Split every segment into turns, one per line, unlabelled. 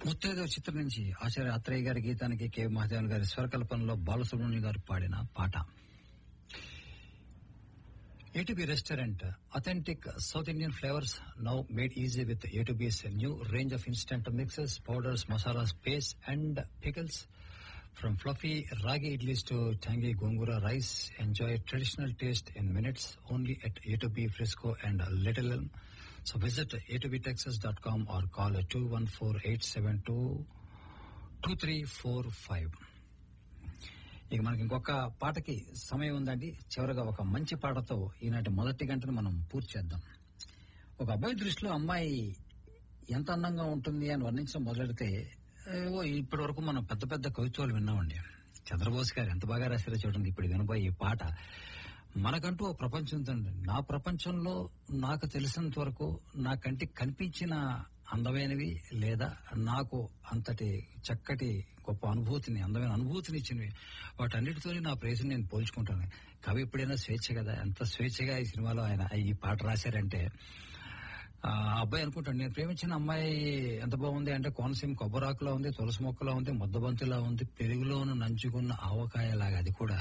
ముత్తైదో చిత్రం నుంచి ఆచార్య అత్రేయ గారి గీతానికి కె మహాదేవన్ గారి స్వరకల్పనలో బాలసుబ్రహ్మణ్యం గారు పాడిన పాట ATB restaurant authentic south Indian flavours now made easy with ATB's new range of instant mixes powders masalas paste and pickles From fluffy ragi idlis to tangy gongura rice, enjoy traditional taste in minutes only at A2B Frisco and Little Elm. So visit a2btexas.com or call 214-872-2345. ఇక మనకి ఇంకొక పాటకి సమయం ఉందండి చివరగా ఒక మంచి పాటతో ఈనాటి మొదటి గంటను మనం పూర్తి చేద్దాం ఒక అబ్బాయి దృష్టిలో అమ్మాయి ఎంత అందంగా ఉంటుంది అని వర్ణించడం మొదలెడితే ఏవో ఇప్పటి వరకు మనం పెద్ద పెద్ద కవిత్వాలు విన్నామండి చంద్రబోస్ గారు ఎంత బాగా రాశారో చూడండి ఇప్పుడు వినబోయే ఈ పాట మనకంటూ ఓ ప్రపంచం ఉందండి నా ప్రపంచంలో నాకు తెలిసినంత వరకు నా కంటికి కనిపించిన అందమైనవి లేదా నాకు అంతటి చక్కటి గొప్ప అనుభూతిని అందమైన అనుభూతిని ఇచ్చినవి వాటన్నిటితోని నా ప్రేయసిని నేను పోల్చుకుంటాను కవి ఎప్పుడైనా స్వేచ్ఛ కదా ఎంత స్వేచ్ఛగా ఈ సినిమాలో ఆయన ఈ పాట రాశారంటే ఆ అబ్బాయి అనుకుంటాడు నేను ప్రేమించిన అమ్మాయి ఎంత బాగుంది అంటే కోనసీమ కొబ్బరాకులా ఉంది తులసి మొక్కలా ఉంది ముద్దబంతిలా ఉంది పెరుగులోను నంచుకున్న ఆవకాయలాగా అది కూడా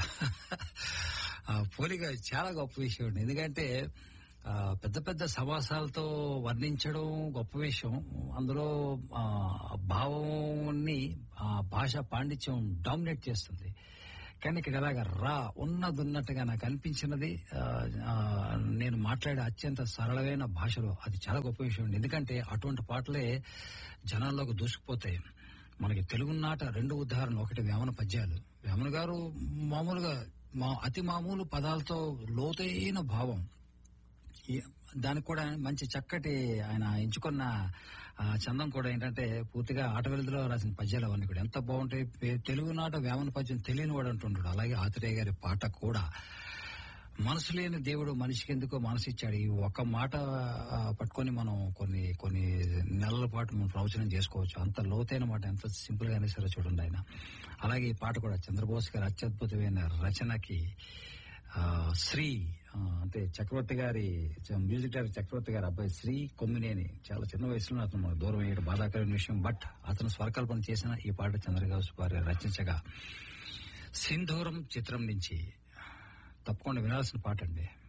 ఆ పోలిక చాలా గొప్ప విషయం అండి ఎందుకంటే ఆ, పెద్ద పెద్ద సమాసాలతో వర్ణించడం గొప్ప విషయం అందులో ఆ, భావాన్ని ఆ భాష పాండిత్యం డామినేట్ చేస్తుంది కానీ ఇక్కడ ఎలాగా రా ఉన్నది ఉన్నట్టుగా నాకు అనిపించినది ఆ, ఆ, నేను మాట్లాడే అత్యంత సరళమైన భాషలో అది చాలా గొప్ప విషయం అండి ఎందుకంటే అటువంటి పాటలే జనాల్లోకి దూసుకుపోతాయి మనకి తెలుగునాట రెండు ఉదాహరణలు ఒకటి వేమన పద్యాలు వేమన గారు మామూలుగా మా అతి మామూలు పదాలతో లోతైన భావం ఈ- దానికి కూడా మంచి చక్కటి ఆయన ఎంచుకున్న ఆ, చందం కూడా ఏంటంటే పూర్తిగా ఆటవిలుదులో రాసిన పద్యాలు అవన్నీ కూడా ఎంత బాగుంటాయి పే- తెలుగునాట వేమన పద్యం తెలియని వాడు అంటుంటాడు అలాగే ఆత్రేయ గారి పాట కూడా మనసు లేని దేవుడు మనిషికి ఎందుకో మనసు ఇచ్చాడు ఈ ఒక్క మాట ఆ, పట్టుకొని మనం కొన్ని కొన్ని నెలల పాటు మనం ప్రవచనం చేసుకోవచ్చు అంత లోతైన మాట ఎంత సింపుల్ గా సరే చూడండి ఆయన అలాగే ఈ పాట కూడా చంద్రబోస్ గారి అత్యద్భుతమైన రచనకి ఆ, శ్రీ ఆ, అంటే చక్రవర్తి గారి చ- మ్యూజిక్ డైరెక్టర్ చక్రవర్తి గారి అబ్బాయి శ్రీ కొమ్మినేని చాలా చిన్న వయసులో అతను మనకు దూరం అయ్యాడు బాధాకరమైన విషయం బట్ అతను స్వరకల్పన చేసిన ఈ పాట చంద్రగాసు వారి రచించగా సింధూరం చిత్రం నుంచి తప్పకుండా వినాల్సిన పాట అండి